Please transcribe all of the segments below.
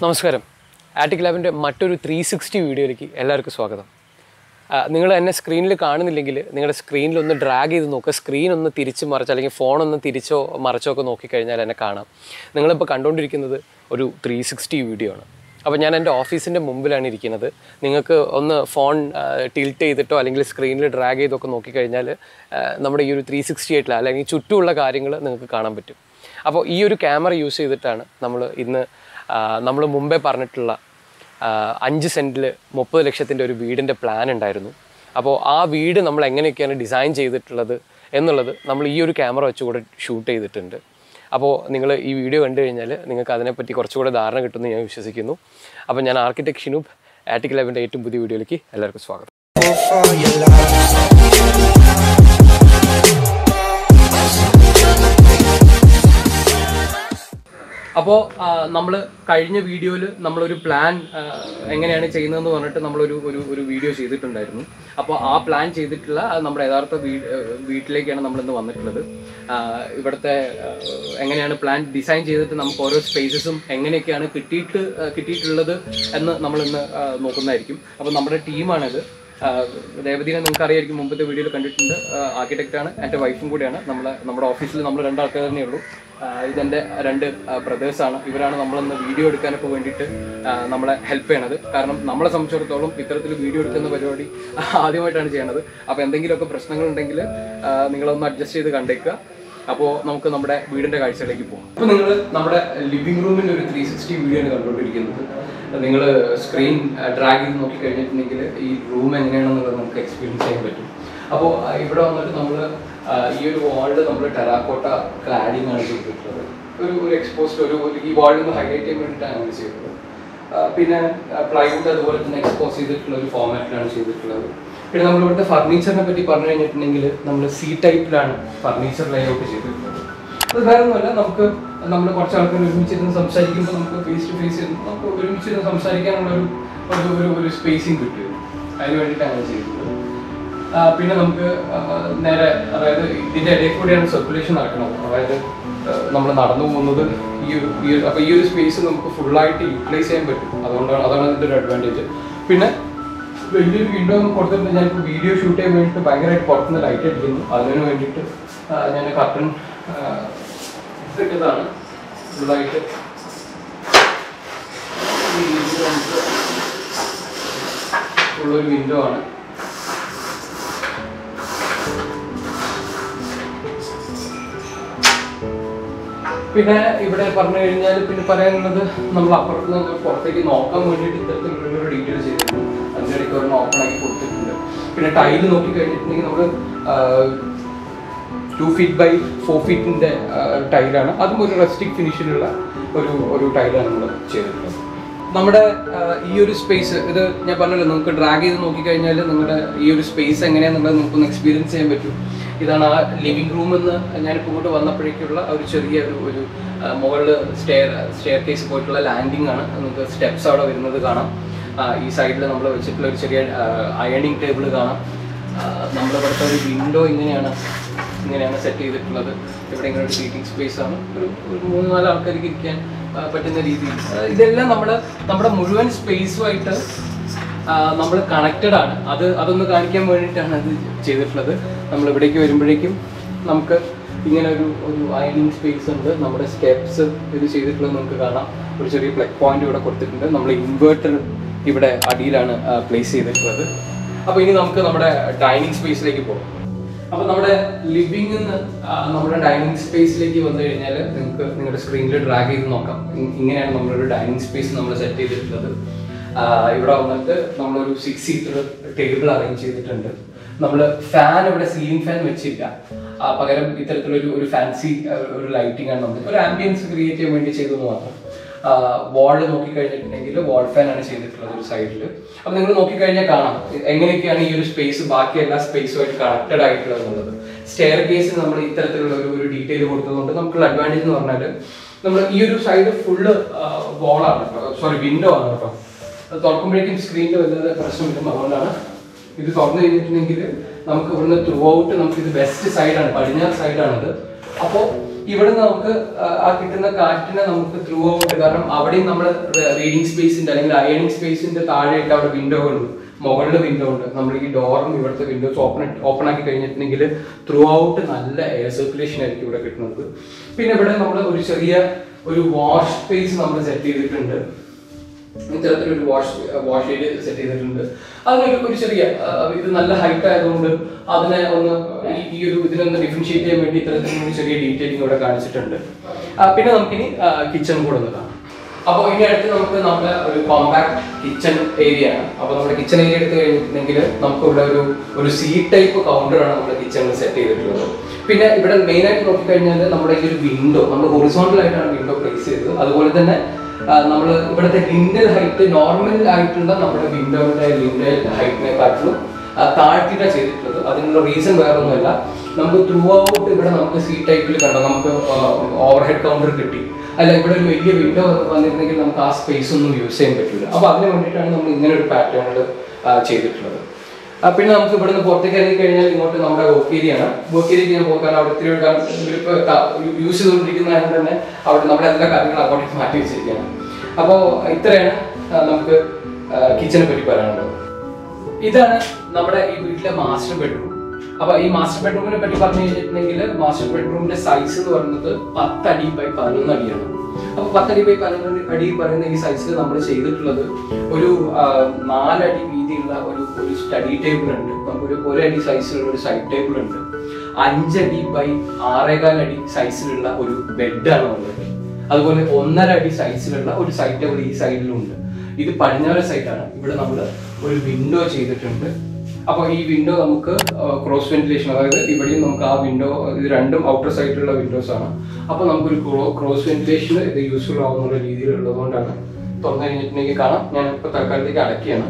നമസ്കാരം ആറ്റിക് ലാബിൻ്റെ മറ്റൊരു three sixty വീഡിയോയിലേക്ക് എല്ലാവർക്കും സ്വാഗതം നിങ്ങൾ എന്നെ സ്ക്രീനിൽ കാണുന്നില്ലെങ്കിൽ നിങ്ങളുടെ സ്ക്രീനിൽ ഒന്ന് ഡ്രാഗ് ചെയ്ത് നോക്കുക സ്ക്രീൻ ഒന്ന് തിരിച്ച് മറിച്ച് അല്ലെങ്കിൽ ഫോൺ ഒന്ന് തിരിച്ചോ മറിച്ചോ ഒക്കെ നോക്കിക്കഴിഞ്ഞാൽ എന്നെ കാണാം നിങ്ങളിപ്പോൾ കണ്ടുകൊണ്ടിരിക്കുന്നത് ഒരു ത്രീ സിക്സ്റ്റി വീഡിയോ ആണ് അപ്പോൾ ഞാൻ എൻ്റെ ഓഫീസിൻ്റെ മുമ്പിലാണ് ഇരിക്കുന്നത് നിങ്ങൾക്ക് ഒന്ന് ഫോൺ ടിൽറ്റ് ചെയ്തിട്ടോ അല്ലെങ്കിൽ സ്ക്രീനിൽ ഡ്രാഗ് ചെയ്തൊക്കെ നോക്കിക്കഴിഞ്ഞാൽ ആ, നമ്മുടെ ഈ ഒരു ത്രീ സിക്സ്റ്റി ആയിട്ടുള്ള അല്ലെങ്കിൽ ചുറ്റുമുള്ള കാര്യങ്ങൾ നിങ്ങൾക്ക് കാണാൻ പറ്റും അപ്പോൾ ഈ ഒരു ക്യാമറ യൂസ് ചെയ്തിട്ടാണ് നമ്മൾ ഇന്ന് നമ്മൾ മുമ്പേ പറഞ്ഞിട്ടുള്ള ആ, അഞ്ച് സെൻറ്റിൽ മുപ്പത് ലക്ഷത്തിൻ്റെ ഒരു വീടിൻ്റെ പ്ലാൻ ഉണ്ടായിരുന്നു അപ്പോൾ ആ വീട് നമ്മൾ എങ്ങനെയൊക്കെയാണ് ഡിസൈൻ ചെയ്തിട്ടുള്ളത് എന്നുള്ളത് നമ്മൾ ഈ ഒരു ക്യാമറ വെച്ചുകൂടെ ഷൂട്ട് ചെയ്തിട്ടുണ്ട് അപ്പോൾ നിങ്ങൾ ഈ വീഡിയോ കണ്ടു കഴിഞ്ഞാൽ നിങ്ങൾക്ക് അതിനെപ്പറ്റി കുറച്ചുകൂടെ ധാരണ കിട്ടുമെന്ന് ഞാൻ വിശ്വസിക്കുന്നു അപ്പോൾ ഞാൻ ആർക്കിടെക്ട് ഷിനൂബ് ആറ്റിക് ലാബിൻ്റെ ഏറ്റവും പുതിയ വീഡിയോയിലേക്ക് എല്ലാവർക്കും സ്വാഗതം for your love. അപ്പോൾ നമ്മൾ കഴിഞ്ഞ വീഡിയോയിൽ നമ്മളൊരു പ്ലാൻ എങ്ങനെയാണ് ചെയ്യുന്നതെന്ന് പറഞ്ഞിട്ട് നമ്മളൊരു ഒരു ഒരു വീഡിയോ ചെയ്തിട്ടുണ്ടായിരുന്നു അപ്പോൾ ആ പ്ലാൻ ചെയ്തിട്ടുള്ള ആ, നമ്മുടെ യഥാർത്ഥ വീ ആ, വീട്ടിലേക്കാണ് നമ്മളിന്ന് വന്നിട്ടുള്ളത് ആ, ഇവിടുത്തെ ആ, എങ്ങനെയാണ് പ്ലാൻ ഡിസൈൻ ചെയ്തിട്ട് നമുക്ക് ഓരോ സ്പേസസും എങ്ങനെയൊക്കെയാണ് കിട്ടിയിട്ട് ആ, കിട്ടിയിട്ടുള്ളത് എന്ന് നമ്മളിന്ന് ആ, നോക്കുന്നതായിരിക്കും അപ്പോൾ നമ്മുടെ ടീമാണിത് രേവതിനെ നിങ്ങൾക്ക് അറിയായിരിക്കും മുമ്പത്തെ വീഡിയോയിൽ കണ്ടിട്ടുണ്ട് ആർക്കിടെക്റ്റ് ആണ് എൻ്റെ വൈഫും കൂടിയാണ് നമ്മളെ നമ്മുടെ ഓഫീസിൽ നമ്മൾ രണ്ടാൾക്കാർ തന്നെയേ ഉള്ളൂ ആ, ഇതെൻ്റെ രണ്ട് ബ്രദേഴ്സാണ് ഇവരാണ് നമ്മളിന്ന് വീഡിയോ എടുക്കാനൊക്കെ വേണ്ടിയിട്ട് ആ, നമ്മളെ ഹെൽപ്പ് ചെയ്യണത് കാരണം നമ്മളെ സംബന്ധിച്ചിടത്തോളം ഇത്തരത്തിൽ വീഡിയോ എടുക്കുന്ന പരിപാടി ആദ്യമായിട്ടാണ് ചെയ്യണത് അപ്പോൾ എന്തെങ്കിലുമൊക്കെ പ്രശ്നങ്ങളുണ്ടെങ്കിൽ ആ, നിങ്ങളൊന്ന് അഡ്ജസ്റ്റ് ചെയ്ത് കണ്ടേക്കുക അപ്പോൾ നമുക്ക് നമ്മുടെ വീടിന്റെ കാഴ്ചയിലേക്ക് പോകാം അപ്പോൾ നിങ്ങൾ നമ്മുടെ ലിവിംഗ് റൂമിന്റെ ഒരു ത്രീ സിക്സ്റ്റി വീഡിയോ ആണ് കണ്ടുകൊണ്ടിരിക്കുന്നത് നിങ്ങൾ സ്ക്രീൻ ഡ്രാഗ് ചെയ്ത് നോക്കി കഴിഞ്ഞിട്ടുണ്ടെങ്കിൽ ഈ റൂം എങ്ങനെയാണെന്നുള്ളത് നമുക്ക് എക്സ്പീരിയൻസ് ചെയ്യാൻ പറ്റും അപ്പോൾ ഇവിടെ വന്നിട്ട് നമ്മൾ ഈ ഒരു വാളിൽ നമ്മൾ ടെറാക്കോട്ട ക്ലാഡിംഗ് ആണ് ചെയ്തിട്ടുള്ളത് ഒരു ഒരു എക്സ്പോസ്റ്റ് ഒരു ഒരു ഈ വാളിൽ നിന്ന് ഹൈലൈറ്റ് ചെയ്യാൻ വേണ്ടിയിട്ടാണ് അങ്ങനെ ചെയ്തത് ആ, പിന്നെ പ്ലൈവുഡ് അതുപോലെ തന്നെ എക്സ്പോസ് ചെയ്തിട്ടുള്ള ഒരു ഫോമാറ്റിലാണ് ചെയ്തിട്ടുള്ളത് പിന്നെ നമ്മൾ ഇവിടുത്തെ ഫർണിച്ചറിനെ പറ്റി പറഞ്ഞു കഴിഞ്ഞിട്ടുണ്ടെങ്കിൽ നമ്മൾ സി ടൈപ്പിലാണ് ഫർണിച്ചർ ലേഔട്ട് ചെയ്തിട്ടുള്ളത് അത് വേറെ ഒന്നുമല്ല നമുക്ക് നമ്മൾ കുറച്ച് ആൾക്കാർ ഒരുമിച്ചിരുന്ന് സംസാരിക്കുമ്പോൾ നമുക്ക് ഫേസ് ടു ഫേസ് നമുക്ക് ഒരുമിച്ചിരുന്ന് സംസാരിക്കാനുള്ള ഒരു ഒരു ഒരു ഒരു സ്പേസിങ് കിട്ടും അതിന് വേണ്ടിയിട്ടാണ് അങ്ങനെ ചെയ്തിട്ടുള്ളത് ആ, പിന്നെ നമുക്ക് ആ, നേരെ അതായത് ഇതിന്റെ ഇടയിൽ കൂടിയാണ് സർക്കുലേഷൻ നടക്കുന്നത് അതായത് നമ്മൾ നടന്നു പോകുന്നത് ഈ ഒരു ഈ ഒരു അപ്പോൾ ഈ ഒരു സ്പേസ് നമുക്ക് ഫുള്ളായിട്ട് യൂട്ടിലൈസ് ചെയ്യാൻ പറ്റും അതുകൊണ്ടാണ് അതാണ് ഇതിന്റെ ഒരു അഡ്വാൻറ്റേജ് പിന്നെ വലിയൊരു വിൻഡോ കൊടുത്തിട്ടുണ്ട് ഞാനിപ്പോൾ വീഡിയോ ഷൂട്ട് ചെയ്യാൻ വേണ്ടിയിട്ട് ഭയങ്കരമായിട്ട് പുറത്തുനിന്ന് ലൈറ്റ് അടിക്കുന്നു അതിന് വേണ്ടിയിട്ട് ആ, ഞാൻ കർട്ടൻ ഇട്ടതാണ് ഫുള്ളായിട്ട് ഈ രീതിയിൽ നമുക്ക് ഉള്ളൊരു വിൻഡോ ആണ് പിന്നെ ഇവിടെ പറഞ്ഞു കഴിഞ്ഞാൽ പിന്നെ പറയാനുള്ളത് നമ്മൾ അപ്പുറത്ത് നിന്ന് പുറത്തേക്ക് നോക്കാൻ വേണ്ടിയിട്ട് ഇത്തരത്തിലുള്ള ഒരു ഡീറ്റെയിൽ ചെയ്തിട്ടുണ്ട് അതിൻ്റെ ഇടയ്ക്ക് ഒരെണ്ണം ഓപ്പൺ ആക്കി കൊടുത്തിട്ടുണ്ട് പിന്നെ ടൈല് നോക്കി കഴിഞ്ഞിട്ടുണ്ടെങ്കിൽ നമ്മൾ ടു ഫീറ്റ് ബൈ ഫോർ ഫീറ്റിന്റെ ടൈലാണ് അതും ഒരു റെസ്റ്റിക് ഫിനിഷിലുള്ള ഒരു ഒരു ടൈലാണ് നമ്മൾ ചെയ്തിട്ടുള്ളത് നമ്മുടെ ആ, ഈ ഒരു സ്പേസ് ഇത് ഞാൻ പറഞ്ഞല്ലോ നിങ്ങൾക്ക് ഡ്രാഗ് ചെയ്ത് നോക്കിക്കഴിഞ്ഞാൽ നിങ്ങളുടെ ഈ ഒരു സ്പേസ് എങ്ങനെയാണെന്നുള്ളത് നമുക്കൊന്ന് എക്സ്പീരിയൻസ് ചെയ്യാൻ പറ്റും ഇതാണ് ആ ലിവിംഗ് റൂം എന്ന് ഞാനിപ്പോൾ ഇങ്ങോട്ട് വന്നപ്പോഴേക്കുള്ള ഒരു ചെറിയ ഒരു ഒരു മുകളിൽ സ്റ്റെയർ സ്റ്റെയർ കേസ് പോയിട്ടുള്ള ലാൻഡിംഗ് ആണ് നമുക്ക് സ്റ്റെപ്സ് അവിടെ വരുന്നത് കാണാം ആ, ഈ സൈഡിൽ നമ്മൾ വെച്ചിട്ടുള്ള ഒരു ചെറിയ അയണിങ് ടേബിൾ കാണാം നമ്മൾ ഇവിടുത്തെ ഒരു വിൻഡോ ഇങ്ങനെയാണ് ഇങ്ങനെയാണ് സെറ്റ് ചെയ്തിട്ടുള്ളത് ഇവിടെ ഇങ്ങനെ ഒരു സീറ്റിംഗ് സ്പേസ് ആണ് ഒരു ഒരു മൂന്ന് നാല് ആൾക്കാർക്ക് ഇരിക്കാൻ ആ, പറ്റുന്ന രീതിയിൽ ആ, ഇതെല്ലാം നമ്മൾ നമ്മുടെ മുഴുവൻ സ്പേസുമായിട്ട് നമ്മൾ കണക്റ്റഡ് ആണ് അത് അതൊന്ന് കാണിക്കാൻ വേണ്ടിയിട്ടാണ് അത് ചെയ്തിട്ടുള്ളത് നമ്മൾ ഇവിടേക്ക് വരുമ്പോഴേക്കും നമുക്ക് ഇങ്ങനെ ഒരു ഒരു അയണിങ് സ്പേസ് ഉണ്ട് നമ്മുടെ സ്റ്റെപ്സ് ഇത് ചെയ്തിട്ടുള്ളത് നമുക്ക് കാണാം ഒരു ചെറിയ പ്ലഗ് പോയിന്റ് ഇവിടെ കൊടുത്തിട്ടുണ്ട് നമ്മൾ ഇൻവേർട്ടർ ഇവിടെ അടിയിലാണ് പ്ലേസ് ചെയ്തിട്ടുള്ളത് അപ്പോൾ ഇനി നമുക്ക് നമ്മുടെ ഡൈനിങ് സ്പേസിലേക്ക് പോകാം അപ്പൊ നമ്മുടെ ലിവിംഗ് നമ്മുടെ ഡൈനിങ് സ്പേസിലേക്ക് വന്നു കഴിഞ്ഞാൽ നിങ്ങൾക്ക് നിങ്ങളുടെ സ്ക്രീനിൽ ഡ്രാഗ് ചെയ്ത് നോക്കാം ഇ- ഇങ്ങനെയാണ് നമ്മളൊരു ഡൈനിങ് സ്പേസ് നമ്മൾ സെറ്റ് ചെയ്തിട്ടുള്ളത് ആ, ഇവിടെ വന്നിട്ട് നമ്മളൊരു സിക്സ് സീറ്റർ ടേബിൾ അറേഞ്ച് ചെയ്തിട്ടുണ്ട് നമ്മൾ ഫാൻ ഇവിടെ സീലിംഗ് ഫാൻ വെച്ചില്ല ആ, പകരം ഇത്തരത്തിലൊരു ഒരു ഫാൻസി ഒരു ലൈറ്റിംഗ് ആണ് നമ്മൾ ഒരു ആംബിയൻസ് ക്രിയേറ്റ് ചെയ്യാൻ വേണ്ടി ചെയ്തത് മാത്രം വാള് നോക്കിക്കഴിഞ്ഞിട്ടുണ്ടെങ്കിൽ വാൾ ഫാൻ ആണ് ചെയ്തിട്ടുള്ളത് ഒരു സൈഡിൽ അപ്പൊ നിങ്ങൾ നോക്കിക്കഴിഞ്ഞാൽ കാണാം എങ്ങനെയൊക്കെയാണ് ഈ ഒരു സ്പേസ് ബാക്കി എല്ലാ സ്പേസുമായിട്ട് കണക്റ്റഡ് ആയിട്ടുള്ളത് എന്നുള്ളത് സ്റ്റെയർ കേസിൽ നമ്മൾ ഇത്തരത്തിലുള്ള ഒരു ഒരു ഡീറ്റെയിൽ കൊടുത്തതുകൊണ്ട് നമുക്കുള്ള അഡ്വാൻറ്റേജ് എന്ന് പറഞ്ഞാൽ നമ്മൾ ഈ ഒരു സൈഡ് ഫുള്ള് വാളാണ് സോറി വിൻഡോ ആണ് കേട്ടോ അത് തുറക്കുമ്പോഴേക്കും സ്ക്രീനിൽ വല്ലാതെ പ്രശ്നം വരും അതുകൊണ്ടാണ് ഇത് തുറന്നു കഴിഞ്ഞിട്ടുണ്ടെങ്കിൽ നമുക്ക് ഇവിടുന്ന് ത്രൂ ഔട്ട് നമുക്ക് ഇത് വെസ്റ്റ് സൈഡാണ് പടിഞ്ഞാറ് സൈഡാണിത് അപ്പോൾ ഇവിടെ നിന്ന് നമുക്ക് ആ, ആ കിട്ടുന്ന കാറ്റിനെ നമുക്ക് ത്രൂ ഔട്ട് കാരണം അവിടെയും നമ്മൾ റീഡിംഗ് സ്പേസിന്റെ അല്ലെങ്കിൽ അയണിങ് സ്പേസിന്റെ താഴെയായിട്ട് അവിടെ വിൻഡോകളുണ്ട് മുകളിൽ വിൻഡോ ഉണ്ട് നമ്മൾ ഈ ഡോറും ഇവിടുത്തെ വിൻഡോസ് ഓപ്പൺ ഓപ്പൺ ആക്കി കഴിഞ്ഞിട്ടുണ്ടെങ്കിൽ ത്രൂ ഔട്ട് നല്ല എയർ സർക്കുലേഷൻ ആയിരിക്കും ഇവിടെ കിട്ടുന്നത് പിന്നെ ഇവിടെ നമ്മൾ ഒരു ചെറിയ ഒരു വാഷ് സ്പേസ് നമ്മൾ സെറ്റ് ചെയ്തിട്ടുണ്ട് ഇത്തരത്തിലൊരു വാഷ് വാഷ് ഏരിയ സെറ്റ് ചെയ്തിട്ടുണ്ട് അതിനൊരു ഒരു ചെറിയ ആ, ഇത് നല്ല ഹൈറ്റ് ആയതുകൊണ്ട് അതിനെ ഒന്ന് ഈ- ഈ ഒരു ഇതിനൊന്ന് ഡിഫറൻഷിയേറ്റ് ചെയ്യാൻ വേണ്ടി ഇത്തരത്തിലൊരു ചെറിയ ഡീറ്റെയിലിംഗ് ഇവിടെ കാണിച്ചിട്ടുണ്ട് ആ, പിന്നെ നമുക്കിനി കിച്ചൺ കൂടെ ഒന്ന് കാണാം അപ്പോൾ ഇനി അടുത്ത് നമുക്ക് നമ്മുടെ ഒരു കോമ്പാക്ട് കിച്ചൺ ഏരിയ ആണ് അപ്പോൾ നമ്മുടെ കിച്ചൺ ഏരിയ എടുത്ത് കഴിഞ്ഞിട്ടുണ്ടെങ്കിൽ നമുക്ക് ഇവിടെ ഒരു ഒരു സി ടൈപ്പ് കൗണ്ടറാണ് നമ്മുടെ കിച്ചണിൽ സെറ്റ് ചെയ്തിട്ടുള്ളത് പിന്നെ ഇവിടെ മെയിൻ ആയിട്ട് നോക്കിക്കഴിഞ്ഞാൽ നമ്മുടെ ഈ ഒരു വിൻഡോ നമ്മൾ ഹൊറിസോണ്ടൽ ആയിട്ടാണ് വിൻഡോ പ്ലേസ് ചെയ്തത് അതുപോലെ തന്നെ നമ്മൾ ഇവിടുത്തെ ലിൻഡൽ ഹൈറ്റ് നോർമൽ ആയിട്ടുള്ള നമ്മുടെ വിൻഡോയുടെ ലിൻഡൽ ഹൈറ്റിനെ കാട്ടിലും താഴ്ത്തിയിട്ടാണ് ചെയ്തിട്ടുള്ളത് അതിനുള്ള റീസൺ വേറെ ഒന്നുമല്ല നമുക്ക് ത്രൂ ഔട്ട് ഇവിടെ നമുക്ക് സി ടൈപ്പിൽ കണ്ടോ നമുക്ക് ഓവർ ഹെഡ് കൗണ്ടർ കിട്ടി അല്ല ഇവിടെ ഒരു വലിയ വിൻഡോ വന്നിരുന്നെങ്കിൽ നമുക്ക് ആ സ്പേസ് ഒന്നും യൂസ് ചെയ്യാൻ പറ്റില്ല അപ്പോൾ അതിന് വേണ്ടിയിട്ടാണ് നമ്മൾ ഇങ്ങനെ ഒരു പാറ്റേണിൽ ചെയ്തിട്ടുള്ളത് ആ, പിന്നെ നമുക്ക് ഇവിടുന്ന് പുറത്തേക്ക് ഇറങ്ങി കഴിഞ്ഞാൽ ഇങ്ങോട്ട് നമ്മുടെ വർക്ക് ഏരിയ ആണ് വർക്ക് ഏരിയക്ക് ഞാൻ പോകും കാരണം അവിടെ ഇത്തിരി ഇവരിപ്പോൾ യൂസ് ചെയ്തുകൊണ്ടിരിക്കുന്നതായത് തന്നെ അവിടെ നമ്മുടെ എല്ലാ കാര്യങ്ങളും അങ്ങോട്ടേക്ക് മാറ്റി വെച്ചിരിക്കുകയാണ് അപ്പോൾ ഇത്രയാണ് ആ, നമുക്ക് കിച്ചനെ പറ്റി പറയാനുള്ളത് ഇതാണ് നമ്മുടെ ഈ വീട്ടിലെ മാസ്റ്റർ ബെഡ്റൂം അപ്പൊ ഈ മാസ്റ്റർ ബെഡ്റൂമിനെ പറ്റി പറഞ്ഞു കഴിഞ്ഞിട്ടുണ്ടെങ്കിൽ മാസ്റ്റർ ബെഡ്റൂമിന്റെ സൈസ് എന്ന് പറയുന്നത് പത്തടി ബൈ പതിനൊന്ന് അടിയാണ് അപ്പൊ പത്തടി ബൈ പതിനൊന്ന് അടി പറയുന്ന ഈ സൈസിൽ നമ്മൾ ചെയ്തിട്ടുള്ളത് ഒരു ആ, നാലടി വീതിയുള്ള ഒരു ഒരു സ്റ്റഡി ടേബിൾ ഉണ്ട് നമുക്കൊരു ഒരടി സൈസിലുള്ള ഒരു സൈഡ് ടേബിൾ ഉണ്ട് അഞ്ചടി ബൈ ആറേകാൽ അടി സൈസിലുള്ള ഒരു ബെഡാണ് ഉള്ളത് അതുപോലെ ഒന്നര അടി സൈസിലുള്ള ഒരു സൈഡ് ടേബിൾ ഈ സൈഡിലുണ്ട് ഇത് പടിഞ്ഞാറ് സൈഡാണ് ഇവിടെ നമ്മൾ ഒരു വിൻഡോ ചെയ്തിട്ടുണ്ട് അപ്പോൾ ഈ വിൻഡോ നമുക്ക് ക്രോസ് വെന്റിലേഷൻ അതായത് ഇവിടെയും നമുക്ക് ആ വിൻഡോ ഇത് രണ്ടും ഔട്ടർ സൈഡിലുള്ള വിൻഡോസ് ആണ് അപ്പോൾ നമുക്കൊരു ക്രോസ് വെന്റിലേഷൻ ഇത് യൂസ്ഫുൾ ആവുന്ന രീതിയിൽ ഉള്ളതുകൊണ്ടാണ് തുറന്നു കഴിഞ്ഞിട്ടുണ്ടെങ്കിൽ കാണാം ഞാൻ ഇപ്പോൾ തൽക്കാലത്തേക്ക് അടക്കിയാണ്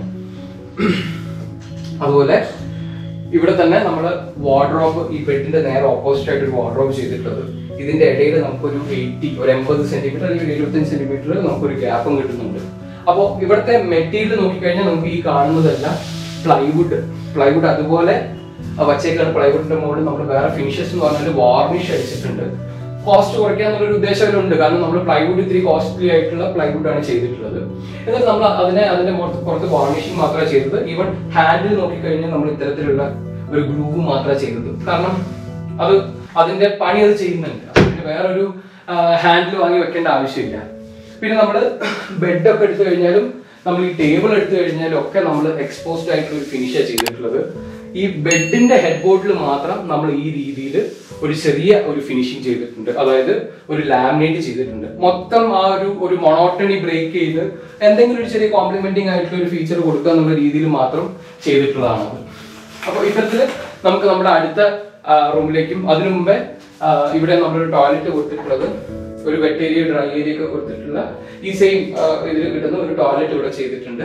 അതുപോലെ ഇവിടെ തന്നെ നമ്മൾ വാർഡ്രോബ് ഈ ബെഡിന്റെ നേരെ ഓപ്പോസിറ്റ് ആയിട്ട് ഒരു വാർഡ്രോബ് ചെയ്തിട്ടുള്ളത് ഇതിന്റെ ഇടയിൽ നമുക്കൊരു എയ്റ്റി ഒരു എൺപത് സെന്റിമീറ്റർ അല്ലെങ്കിൽ ഒരു എഴുപത്തഞ്ച് സെന്റിമീറ്റർ നമുക്കൊരു ഗ്യാപ്പും കിട്ടുന്നുണ്ട് അപ്പോൾ ഇവിടുത്തെ മെറ്റീരിയൽ നോക്കിക്കഴിഞ്ഞാൽ നമുക്ക് ഈ കാണുന്നതെല്ലാം പ്ലൈവുഡ് പ്ലൈവുഡ് അതുപോലെ ആ വച്ചേക്കാണ് പ്ലൈവുഡിന്റെ മുകളിൽ നമ്മൾ വേറെ ഫിനിഷസ് എന്ന് പറഞ്ഞാൽ വാർണിഷ് അടിച്ചിട്ടുണ്ട് കോസ്റ്റ് കുറയ്ക്കുക എന്നുള്ളൊരു ഉദ്ദേശം അതിലുണ്ട് കാരണം നമ്മൾ പ്ലൈവുഡ് ഇത്തിരി കോസ്റ്റ്ലി ആയിട്ടുള്ള പ്ലൈവുഡ് ആണ് ചെയ്തിട്ടുള്ളത് എന്നിട്ട് നമ്മൾ അതിനെ അതിന്റെ പുറത്ത് പുറത്ത് വാർണിഷിങ് മാത്രമേ ചെയ്തത് ഈവൻ ഹാൻഡിൽ നോക്കിക്കഴിഞ്ഞാൽ നമ്മൾ ഇത്തരത്തിലുള്ള ഒരു ഗ്രൂവ് മാത്രമേ ചെയ്തത് കാരണം അത് അതിന്റെ പണി അത് ചെയ്യുന്നുണ്ട് അതിന് വേറൊരു ഹാൻഡിൽ വാങ്ങി വെക്കേണ്ട ആവശ്യമില്ല പിന്നെ നമ്മൾ ബെഡൊക്കെ എടുത്തു കഴിഞ്ഞാലും നമ്മൾ ഈ ടേബിൾ എടുത്തു കഴിഞ്ഞാലും ഒക്കെ നമ്മൾ എക്സ്പോസ്ഡ് ആയിട്ടുള്ള ഒരു ഫിനിഷാണ് ചെയ്തിട്ടുള്ളത് ഈ ബെഡിന്റെ ഹെഡ് ബോർഡിൽ മാത്രം നമ്മൾ ഈ രീതിയിൽ ഒരു ചെറിയ ഒരു ഫിനിഷിങ് ചെയ്തിട്ടുണ്ട് അതായത് ഒരു ലാമിനേറ്റ് ചെയ്തിട്ടുണ്ട് മൊത്തം ആ ഒരു ഒരു മൊണോട്ടണി ബ്രേക്ക് ചെയ്ത് എന്തെങ്കിലും ഒരു ചെറിയ കോംപ്ലിമെന്റിങ് ആയിട്ടുള്ള ഒരു ഫീച്ചർ കൊടുക്കുക എന്നുള്ള രീതിയിൽ മാത്രം ചെയ്തിട്ടുള്ളതാണ് അപ്പോൾ ഇത്തരത്തിൽ നമുക്ക് നമ്മുടെ അടുത്ത റൂമിലേക്കും അതിനു മുമ്പേ ആ, ഇവിടെ നമ്മളൊരു ടോയ്ലറ്റ് കൊടുത്തിട്ടുള്ളത് ഒരു വെറ്റ് ഏരിയ ഡ്രൈ ഏരിയ ഒക്കെ കൊടുത്തിട്ടുള്ള ഈ സെയിം ഇതിൽ കിട്ടുന്ന ഒരു ടോയ്ലറ്റ് ഇവിടെ ചെയ്തിട്ടുണ്ട്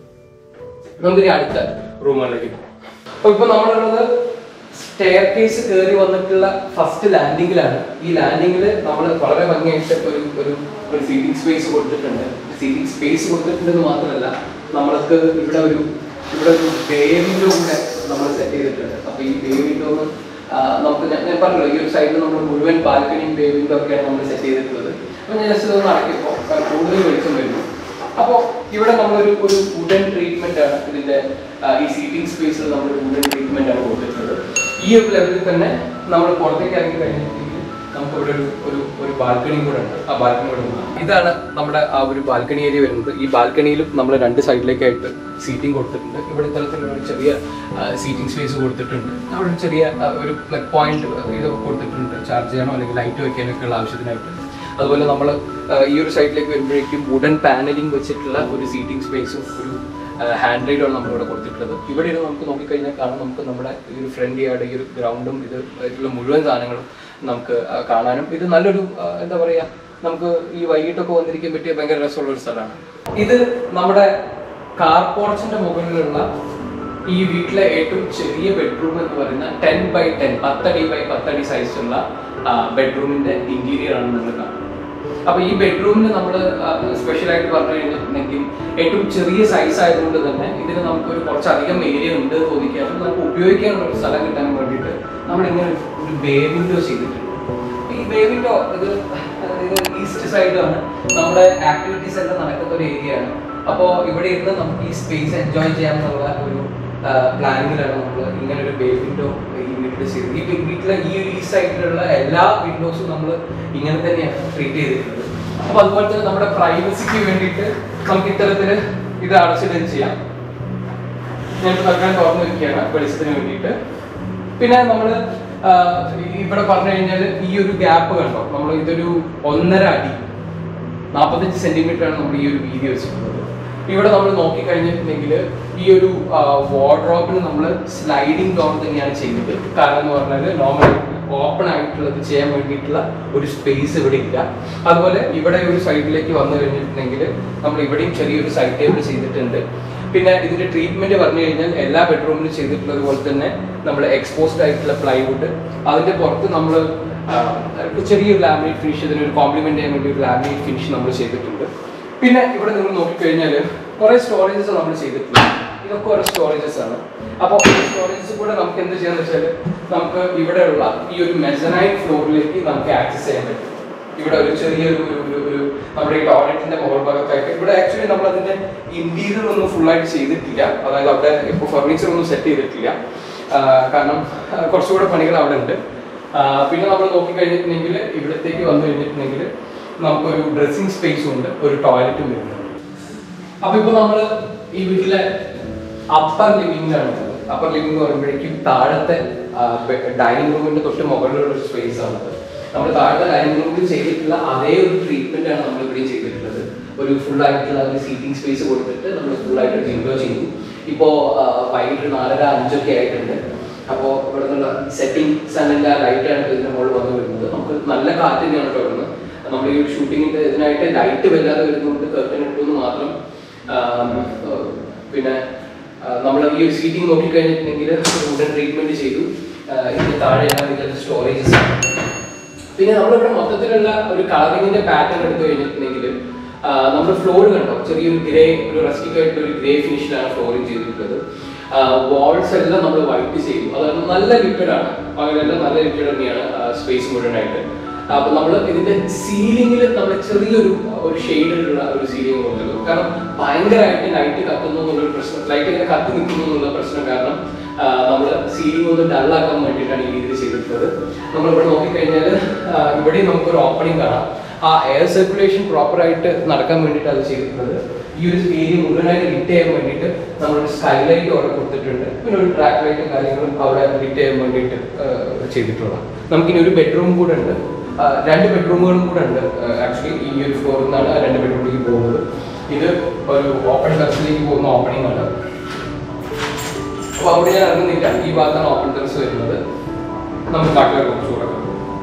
നമുക്കിനി അടുത്ത റൂമുകളിലേക്ക് പോകാം അപ്പൊ ഇപ്പൊ നമ്മളുള്ളത് സ്റ്റെയർ കേസ് കയറി വന്നിട്ടുള്ള ഫസ്റ്റ് ലാൻഡിങ്ങിലാണ് ഈ ലാൻഡിങ്ങിൽ നമ്മൾ വളരെ ഭംഗിയായിട്ട് ഒരു ഒരു ഒരു സീറ്റിംഗ് സ്പേസ് കൊടുത്തിട്ടുണ്ട് സീറ്റിംഗ് സ്പേസ് കൊടുത്തിട്ടുണ്ടെന്ന് മാത്രമല്ല നമ്മൾക്ക് ഇവിടെ ഒരു ഇവിടെ ഒരു ബേ വിൻഡോ കൂടെ നമ്മൾ സെറ്റ് ചെയ്തിട്ടുണ്ട് അപ്പൊ ഈ ബേ വിൻഡോ നമുക്ക് ഞാൻ ഞാൻ പറഞ്ഞല്ലോ ഈ ഒരു സൈഡിൽ നമ്മൾ മുഴുവൻ ബാൽക്കണിയും ബേ വിൻഡോ ഒക്കെയാണ് നമ്മൾ സെറ്റ് ചെയ്തിട്ടുള്ളത് അപ്പൊ ഞാൻ ജസ്റ്റ് ഇതൊന്ന് അടക്കിയപ്പോൾ കൂടുതൽ വെളിച്ചം വരുന്നു അപ്പോൾ ഇവിടെ നമ്മളൊരു ഒരു വുഡൻ ട്രീറ്റ്മെന്റ് ആണ് ഇതിന്റെ ആ, ഈ സീറ്റിംഗ് സ്പേസിൽ നമ്മൾ വുഡൻ ട്രീറ്റ്മെന്റ് ആണ് കൊടുത്തിട്ടുള്ളത് ഈ ഒരു ലെവലിൽ തന്നെ നമ്മൾ പുറത്തേക്ക് ഇറങ്ങി കഴിഞ്ഞിട്ടുണ്ടെങ്കിൽ നമുക്ക് ഇവിടെ ഒരു ഒരു ഒരു ബാൽക്കണി കൂടെ ഉണ്ട് ആ ബാൽക്കണി കൂടെ ഉണ്ട് ഇതാണ് നമ്മുടെ ആ ഒരു ബാൽക്കണി ഏരിയ വരുന്നത് ഈ ബാൽക്കണിയിലും നമ്മൾ രണ്ട് സൈഡിലേക്കായിട്ട് സീറ്റിംഗ് കൊടുത്തിട്ടുണ്ട് ഇവിടെ ഇത്തരത്തിലുള്ള ഒരു ചെറിയ സീറ്റിംഗ് സ്പേസ് കൊടുത്തിട്ടുണ്ട് അവിടെ ഒരു ചെറിയ ആ, ഒരു പ്ലഗ് പോയിന്റ് ഇത് കൊടുത്തിട്ടുണ്ട് ചാർജ് ചെയ്യണോ അല്ലെങ്കിൽ ലൈറ്റ് വെക്കാനൊക്കെ ഉള്ള ആവശ്യത്തിനായിട്ട് അതുപോലെ നമ്മൾ ഈ ഒരു സൈഡിലേക്ക് വരുമ്പോഴേക്കും വുഡൻ പാനലിംഗ് വെച്ചിട്ടുള്ള ഒരു സീറ്റിംഗ് സ്പേസും ഒരു ഹാൻഡ് റൈഡാണ് നമ്മളിവിടെ കൊടുത്തിട്ടുള്ളത് ഇവിടെ ഇരുന്ന് നമുക്ക് നോക്കിക്കഴിഞ്ഞാൽ കാണാം നമുക്ക് നമ്മുടെ ഈ ഒരു ഫ്രണ്ട് യാർഡ് ഈ ഒരു ഗ്രൗണ്ടും ഇത് ആയിട്ടുള്ള മുഴുവൻ സാധനങ്ങളും നമുക്ക് ആ, കാണാനും ഇത് നല്ലൊരു ആ, എന്താ പറയുക നമുക്ക് ഈ വൈകിട്ടൊക്കെ വന്നിരിക്കാൻ പറ്റിയ ഭയങ്കര രസമുള്ള ഒരു സ്ഥലമാണ് ഇത് നമ്മുടെ കാർ പോർച്ചിന്റെ മുകളിലുള്ള ഈ വീട്ടിലെ ഏറ്റവും ചെറിയ ബെഡ്റൂം എന്ന് പറയുന്ന ടെൻ ബൈ ടെൻ പത്തടി ബൈ പത്തടി സൈസുള്ള ബെഡ്റൂമിന്റെ ഇന്റീരിയർ ആണ് നിങ്ങൾ കാണുന്നത് അപ്പൊ ഈ ബെഡ്റൂമിന് നമ്മൾ സ്പെഷ്യൽ ആയിട്ട് പറഞ്ഞു കഴിഞ്ഞിട്ടുണ്ടെങ്കിൽ ഏറ്റവും ചെറിയ സൈസ് ആയതുകൊണ്ട് തന്നെ ഇതിന് നമുക്കൊരു കുറച്ചധികം ഏരിയ ഉണ്ട് തോന്നിക്കാനും നമുക്ക് ഉപയോഗിക്കാനുള്ള ഒരു സ്ഥലം കിട്ടാൻ വേണ്ടിയിട്ട് നമ്മൾ ഇങ്ങനെ ഒരു ബേ വിൻഡോ ചെയ്തിട്ടുണ്ട് അപ്പൊ ഈ ബേവിൻഡോ ഇത് ഇത് ഈസ്റ്റ് സൈഡാണ് നമ്മുടെ ആക്ടിവിറ്റീസ് എല്ലാം നടക്കുന്ന ഒരു ഏരിയ ആണ് അപ്പോൾ ഇവിടെ ഇരുന്ന് നമുക്ക് ഈ സ്പേസ് എൻജോയ് ചെയ്യാമെന്നുള്ള ഒരു പ്ലാനിങ്ങിലാണ് നമ്മൾ ഇങ്ങനെ ഒരു ബേ വിൻഡോ ഈ വീട്ടിൽ ചെയ്തത് ഈ വി- വീട്ടിലെ ഈ ഒരു ഈ സൈഡിലുള്ള എല്ലാ വിൻഡോസും നമ്മൾ ഇങ്ങനെ തന്നെയാണ് ട്രീറ്റ് ചെയ്തിട്ടുള്ളത് അപ്പോൾ അതുപോലെ തന്നെ നമ്മുടെ പ്രൈവസിക്ക് വേണ്ടിയിട്ട് നമുക്ക് ഇത്തരത്തിൽ ഇത് അടച്ചിടുകയും ചെയ്യാം ഞാൻ തൽക്കാലം തുറന്നു വെക്കുകയാണ് വെളിച്ചത്തിന് വേണ്ടിയിട്ട് പിന്നെ നമ്മൾ ഇവിടെ പറഞ്ഞു കഴിഞ്ഞാൽ ഈ ഒരു ഗ്യാപ്പ് കണ്ടോ നമ്മൾ ഇതൊരു ഒന്നര അടി നാൽപ്പത്തഞ്ച് സെന്റിമീറ്റർ ആണ് നമ്മൾ ഈ ഒരു വീതി വെച്ചിട്ടുള്ളത് ഇവിടെ നമ്മൾ നോക്കിക്കഴിഞ്ഞിട്ടുണ്ടെങ്കിൽ ഈ ഒരു വാർഡ്രോബിന് നമ്മൾ സ്ലൈഡിംഗ് ഡോർ തന്നെയാണ് ചെയ്തത് കാരണം എന്ന് പറഞ്ഞാൽ നോർമൽ ഓപ്പൺ ആയിട്ടുള്ളത് ചെയ്യാൻ വേണ്ടിയിട്ടുള്ള ഒരു സ്പേസ് ഇവിടെ ഇല്ല അതുപോലെ ഇവിടെ ഒരു സൈഡിലേക്ക് വന്നു കഴിഞ്ഞിട്ടുണ്ടെങ്കിൽ നമ്മൾ ഇവിടെയും ചെറിയൊരു സൈഡ് ടേബിൾ ചെയ്തിട്ടുണ്ട് പിന്നെ ഇതിന്റെ ട്രീറ്റ്മെന്റ് പറഞ്ഞു കഴിഞ്ഞാൽ എല്ലാ ബെഡ്റൂമിലും ചെയ്തിട്ടുള്ളത് പോലെ തന്നെ നമ്മൾ എക്സ്പോസ്ഡ് ആയിട്ടുള്ള പ്ലൈവുഡ് അതിന്റെ പുറത്ത് നമ്മൾ ചെറിയൊരു ലാമിനേറ്റ് ഫിനിഷ് ഇതിനൊരു കോംപ്ലിമെന്റ് ചെയ്യാൻ വേണ്ടി ഒരു ലാമിനേറ്റ് ഫിനിഷ് നമ്മൾ ചെയ്തിട്ടുണ്ട് പിന്നെ ഇവിടെ നിങ്ങൾ നോക്കിക്കഴിഞ്ഞാൽ കുറെ സ്റ്റോറേജസ് നമ്മൾ ചെയ്തിട്ടുണ്ട് ഇതൊക്കെ ഓരോ സ്റ്റോറേജസ് ആണ് അപ്പോൾ ഈ സ്റ്റോറേജസ് കൂടെ നമുക്ക് എന്ത് ചെയ്യാന്ന് വെച്ചാൽ നമുക്ക് ഇവിടെയുള്ള ഈ ഒരു മെസനൈൻ ഫ്ലോറിലേക്ക് നമുക്ക് ആക്സസ് ചെയ്യാൻ പറ്റും ഇവിടെ ഒരു ചെറിയൊരു ഒരു ഒരു ഒരു നമ്മുടെ ഈ ടോയ്ലറ്റിന്റെ മുകൾ ഭാഗത്തായിട്ട് ഇവിടെ ആക്ച്വലി നമ്മൾ അതിന്റെ ഇന്റീരിയർ ഒന്നും full ആയിട്ട് ചെയ്തിട്ടില്ല അതായത് അവിടെ ഇപ്പോൾ ഫർണിച്ചർ ഒന്നും സെറ്റ് ചെയ്തിട്ടില്ല ആ, കാരണം ആ, കുറച്ചുകൂടെ പണികൾ അവിടെ ഉണ്ട് ആ, പിന്നെ നമ്മൾ നോക്കിക്കഴിഞ്ഞിട്ടുണ്ടെങ്കിൽ ഇവിടത്തേക്ക് വന്നു കഴിഞ്ഞിട്ടുണ്ടെങ്കിൽ നമുക്കൊരു ഡ്രസ്സിംഗ് സ്പേസും ഉണ്ട് ഒരു ടോയ്ലറ്റും വരുന്നുണ്ട് അപ്പൊ ഇപ്പൊ നമ്മള് ഈ വീട്ടിലെ അപ്പർ ലിവിംഗിലാണ് അപ്പർ ലിവിംഗ് എന്ന് പറയുമ്പോഴേക്കും താഴത്തെ ഡൈനിങ് റൂമിന്റെ തൊട്ട് മുകളിലുള്ള ഒരു സ്പേസ് ആണത് നമ്മൾ താഴത്തെ ഡൈനിങ് റൂമിൽ ചെയ്തിട്ടുള്ള അതേ ഒരു ട്രീറ്റ്മെന്റ് ആണ് നമ്മൾ ഇവിടെ ചെയ്തിട്ടുള്ളത് ഒരു ഫുൾ ആയിട്ടുള്ള ഒരു സീറ്റിംഗ് സ്പേസ് കൊടുത്തിട്ട് നമ്മൾ ഫുൾ ആയിട്ട് വിൻഡോ ചെയ്തു ഇപ്പോ ആ, വൈകിട്ട് നാലര അഞ്ചൊക്കെ ആയിട്ടുണ്ട് അപ്പോൾ ഇവിടെ നിന്നുള്ള സെറ്റിംഗ് സണ്ണിന്റെ ലൈറ്റ് ആണ് ഇതിന്റെ മുകളിൽ വന്നു വരുന്നത് നമുക്ക് നല്ല കാറ്റ് തന്നെയാണ് കേട്ടോ ഇവിടുന്ന് നമ്മൾ ഈ ഒരു ഷൂട്ടിങ്ങിന്റെ ഇതിനായിട്ട് ലൈറ്റ് വല്ലാതെ വരുന്നതുകൊണ്ട് കർട്ടൻ ഇട്ടു മാത്രം ആം, ഏർ, പിന്നെ നമ്മൾ ഈ ഒരു സീറ്റിംഗ് നോക്കിക്കഴിഞ്ഞിട്ടുണ്ടെങ്കിൽ വുഡൻ ട്രീറ്റ്മെന്റ് ചെയ്തു ആ, ഇതിന് താഴെയാണ് ഇതിന്റെ സ്റ്റോറേജസ് പിന്നെ നമ്മളിവിടെ മൊത്തത്തിലുള്ള ഒരു കളറിങ്ങിന്റെ പാറ്റേൺ എടുത്തു കഴിഞ്ഞിട്ടുണ്ടെങ്കിൽ നമ്മുടെ ഫ്ലോർ കണ്ടോ ചെറിയൊരു ഗ്രേ ഒരു റസ്റ്റിക് ആയിട്ടുള്ള ഒരു ഗ്രേ ഫിനിഷിലാണ് ഫ്ലോറിങ് ചെയ്തിട്ടുള്ളത് വാൾസ് എല്ലാം നമ്മൾ വൈറ്റ് ചെയ്തു അതാണ് നല്ല ലിക്വിഡ് ആണ് പകലെല്ലാം നല്ല ലിക്വിഡ് തന്നെയാണ് സ്പേസ് മുഴുവനായിട്ട് അപ്പൊ നമ്മൾ ഇതിന്റെ സീലിംഗിൽ നമ്മൾ ചെറിയൊരു ഒരു ഷെയ്ഡിലുള്ള ഒരു സീലിംഗ് കൊണ്ടുവരും കാരണം ഭയങ്കരമായിട്ട് ലൈറ്റ് കത്തുന്നു എന്നുള്ളൊരു പ്രശ്നം ലൈറ്റ് ഇങ്ങനെ കത്തി നിൽക്കുന്നു എന്നുള്ള പ്രശ്നം കാരണം നമ്മൾ സീലിംഗ് ഒന്ന് ഡള്ളാക്കാൻ വേണ്ടിയിട്ടാണ് ഈ രീതിയിൽ ചെയ്തിട്ടുള്ളത് നമ്മളിവിടെ നോക്കിക്കഴിഞ്ഞാൽ ഇവിടെയും നമുക്കൊരു ഓപ്പണിംഗ് കാണാം ആ എയർ സർക്കുലേഷൻ പ്രോപ്പർ ആയിട്ട് നടക്കാൻ വേണ്ടിയിട്ട് അത് ചെയ്തിട്ടുള്ളത് ഈ ഒരു ഏരിയ മുഴുവനായിട്ട് ലിറ്റ് ചെയ്യാൻ വേണ്ടിയിട്ട് നമ്മളൊരു സ്കൈലൈറ്റ് അവിടെ കൊടുത്തിട്ടുണ്ട് പിന്നെ ഒരു ട്രാക്ക് ലൈറ്റും കാര്യങ്ങളും അവിടെ ലിറ്റ് ചെയ്യാൻ വേണ്ടിയിട്ട് ചെയ്തിട്ടുള്ളതാണ് നമുക്കിനി ഒരു ബെഡ്റൂം കൂടെ ഉണ്ട് ആ, രണ്ട് ബെഡ്റൂമുകളും കൂടെ ഉണ്ട് ആക്ച്വലി ഈ ഒരു ഫ്ലോറിൽ നിന്നാണ് ആ രണ്ട് ബെഡ്റൂമിലേക്ക് പോകുന്നത് ഇത് ഒരു ഓപ്പൺ ടെറസിലേക്ക് പോകുന്ന ഓപ്പണിംഗ് ആണ് അപ്പോൾ അവിടെ ഞാൻ ഇറങ്ങുന്നില്ല ഈ ഭാഗത്താണ് ഓപ്പൺ ടെറസ് വരുന്നത് നമുക്ക് കാട്ടിലെ കുറച്ച് കൂടെ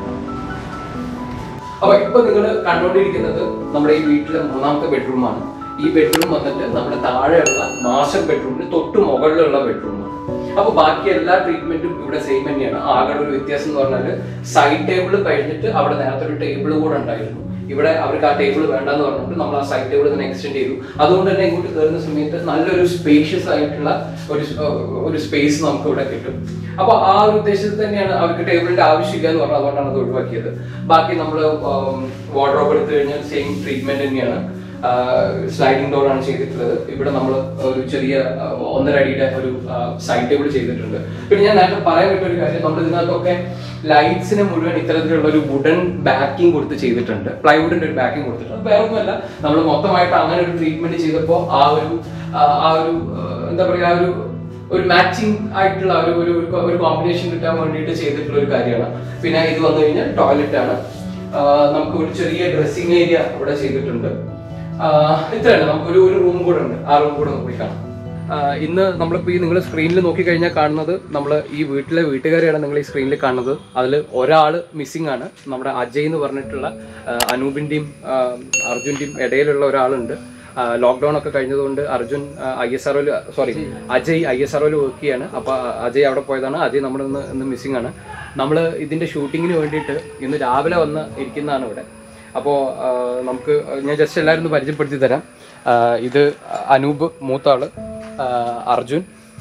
അപ്പൊ ഇപ്പൊ നിങ്ങൾ കണ്ടുകൊണ്ടിരിക്കുന്നത് നമ്മുടെ ഈ വീട്ടിലെ മൂന്നാമത്തെ ബെഡ്റൂമാണ് ഈ ബെഡ്റൂം വന്നിട്ട് നമ്മുടെ താഴെയുള്ള മാസ്റ്റർ ബെഡ്റൂമിന് തൊട്ട് മുകളിലുള്ള ബെഡ്റൂമാണ് അപ്പൊ ബാക്കി എല്ലാ ട്രീറ്റ്മെന്റും ഇവിടെ സെയിം തന്നെയാണ് ആകെ ഒരു വ്യത്യാസം എന്ന് പറഞ്ഞാൽ സൈഡ് ടേബിൾ കഴിഞ്ഞിട്ട് അവിടെ നേരത്തെ ഒരു ടേബിൾ കൂടെ ഉണ്ടായിരുന്നു ഇവിടെ അവർക്ക് ആ ടേബിൾ വേണ്ടെന്ന് പറഞ്ഞിട്ട് നമ്മൾ ആ സൈഡ് ടേബിൾ തന്നെ എക്സ്റ്റെൻഡ് ചെയ്തു അതുകൊണ്ട് തന്നെ ഇങ്ങോട്ട് കയറുന്ന സമയത്ത് നല്ലൊരു സ്പേഷ്യസ് ആയിട്ടുള്ള ഒരു സ്- ഒരു സ്പേസ് നമുക്ക് ഇവിടെ കിട്ടും അപ്പൊ ആ ഒരു ഉദ്ദേശത്തിൽ തന്നെയാണ് അവർക്ക് ടേബിളിന്റെ ആവശ്യമില്ല എന്ന് പറഞ്ഞത് അതുകൊണ്ടാണ് അത് ഒഴിവാക്കിയത് ബാക്കി നമ്മൾ വാർഡ്രോബ് എടുത്തു കഴിഞ്ഞാൽ സെയിം ട്രീറ്റ്മെന്റ് തന്നെയാണ് സ്ലൈഡിംഗ് ഡോർ ആണ് ചെയ്തിട്ടുള്ളത് ഇവിടെ നമ്മൾ ഒരു ചെറിയ ആ, ഒന്നര അടിയുടെ ഒരു സൈഡ് ടേബിൾ ചെയ്തിട്ടുണ്ട് പിന്നെ ഞാൻ നേരത്തെ പറയാൻ പറ്റിയ ഒരു കാര്യം നമ്മൾ ഇതിനകത്തൊക്കെ ലൈറ്റ്സിന് മുഴുവൻ ഇത്തരത്തിലുള്ള ഒരു വുഡൻ ബാക്കിംഗ് കൊടുത്ത് ചെയ്തിട്ടുണ്ട് പ്ലൈവുഡിന്റെ ഒരു ബാക്കിംഗ് കൊടുത്തിട്ടുണ്ട് വേറെ ഒന്നുമല്ല നമ്മൾ മൊത്തമായിട്ട് അങ്ങനെ ഒരു ട്രീറ്റ്മെന്റ് ചെയ്തപ്പോൾ ആ ഒരു ആ, ആ ഒരു ആ, എന്താ പറയാ ആ ഒരു ഒരു മാച്ചിങ് ആയിട്ടുള്ള ഒരു ഒരു ഒരു- ഒരു കോമ്പിനേഷൻ കിട്ടാൻ വേണ്ടിയിട്ട് ചെയ്തിട്ടുള്ള ഒരു കാര്യമാണ് പിന്നെ ഇത് വന്നു കഴിഞ്ഞാൽ ടോയ്ലറ്റ് ആണ് ആ, നമുക്ക് ഒരു ചെറിയ ഡ്രസ്സിംഗ് ഏരിയ ഇവിടെ ചെയ്തിട്ടുണ്ട് ആ, ഇത്രയാണ് നമുക്ക് ഒരു ഒരു റൂം കൂടെ ഉണ്ട് ആ റൂം കൂടെ നമുക്ക് പോയി കാണാം ആ, ഇന്ന് നമ്മളിപ്പോൾ ഈ നിങ്ങൾ സ്ക്രീനിൽ നോക്കിക്കഴിഞ്ഞാൽ കാണുന്നത് നമ്മൾ ഈ വീട്ടിലെ വീട്ടുകാരെയാണ് നിങ്ങൾ ഈ സ്ക്രീനിൽ കാണുന്നത് അതിൽ ഒരാൾ മിസ്സിംഗ് ആണ് നമ്മുടെ അജയ് എന്ന് പറഞ്ഞിട്ടുള്ള ആ, അനൂപിൻ്റെയും ആ, അർജുൻ്റെയും ഇടയിലുള്ള ഒരാളുണ്ട് ലോക്ക്ഡൗൺ ഒക്കെ കഴിഞ്ഞതുകൊണ്ട് അർജുൻ ഐ എസ് ആർഒയിൽ സോറി അജയ് ഐ എസ് ആർഒയിൽ വർക്ക് ചെയ്യാണ് അപ്പോൾ അജയ് അവിടെ പോയതാണ് അജയ് നമ്മുടെ ഇന്ന് ഇന്ന് മിസ്സിംഗ് ആണ് നമ്മൾ ഇതിൻ്റെ ഷൂട്ടിങ്ങിന് വേണ്ടിയിട്ട് ഇന്ന് രാവിലെ വന്ന് ഇരിക്കുന്നതാണ് ഇവിടെ അപ്പോൾ നമുക്ക് ഞാൻ ജസ്റ്റ് എല്ലാവരും ഒന്ന് പരിചയപ്പെടുത്തി തരാം ആ, ഇത് അനൂപ് മൂത്താള് ആ, അർജുൻ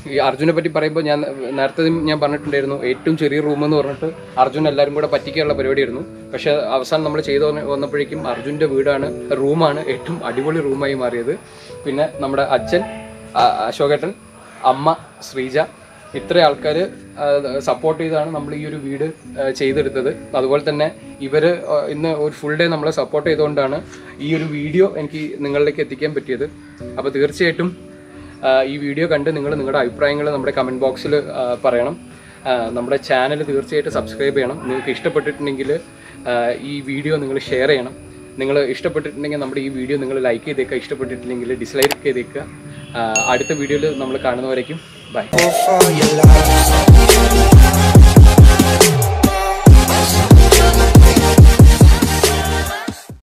ഈ അർജുനെ പറ്റി പറയുമ്പോൾ ഞാൻ നേരത്തെ ഞാൻ പറഞ്ഞിട്ടുണ്ടായിരുന്നു ഏറ്റവും ചെറിയ റൂം എന്ന് പറഞ്ഞിട്ട് അർജുൻ എല്ലാവരും കൂടെ പറ്റിക്കാനുള്ള പരിപാടിയായിരുന്നു പക്ഷെ അവസാനം നമ്മൾ ചെയ്തു വന്ന- വന്നപ്പോഴേക്കും അർജുൻ്റെ വീടാണ് റൂമാണ് ഏറ്റവും അടിപൊളി റൂമായി മാറിയത് പിന്നെ നമ്മുടെ അച്ഛൻ ആ, അശോകേട്ടൻ അമ്മ ശ്രീജ ഇത്ര ആൾക്കാർ സപ്പോർട്ട് ചെയ്താണ് നമ്മൾ ഈ ഒരു വീട് ആ, ചെയ്തെടുത്തത് അതുപോലെ തന്നെ ഇവർ ഇന്ന് ഒരു ഫുൾ ഡേ നമ്മളെ സപ്പോർട്ട് ചെയ്തുകൊണ്ടാണ് ഈ ഒരു വീഡിയോ എനിക്ക് നിങ്ങളിലേക്ക് എത്തിക്കാൻ പറ്റിയത് അപ്പോൾ തീർച്ചയായിട്ടും ആ, ഈ വീഡിയോ കണ്ട് നിങ്ങൾ നിങ്ങളുടെ അഭിപ്രായങ്ങൾ നമ്മുടെ കമൻറ്റ് ബോക്സിൽ പറയണം ആ, നമ്മുടെ ചാനൽ തീർച്ചയായിട്ടും സബ്സ്ക്രൈബ് ചെയ്യണം നിങ്ങൾക്ക് ഇഷ്ടപ്പെട്ടിട്ടുണ്ടെങ്കിൽ ആ, ഈ വീഡിയോ നിങ്ങൾ ഷെയർ ചെയ്യണം നിങ്ങൾ ഇഷ്ടപ്പെട്ടിട്ടുണ്ടെങ്കിൽ നമ്മുടെ ഈ വീഡിയോ നിങ്ങൾ ലൈക്ക് ചെയ്തേക്കുക ഇഷ്ടപ്പെട്ടിട്ടില്ലെങ്കിൽ ഡിസ്ലൈക്ക് ചെയ്തേക്കുക ആ, അടുത്ത വീഡിയോയിൽ നമ്മൾ കാണുന്നവരേക്കും ബൈ for your love.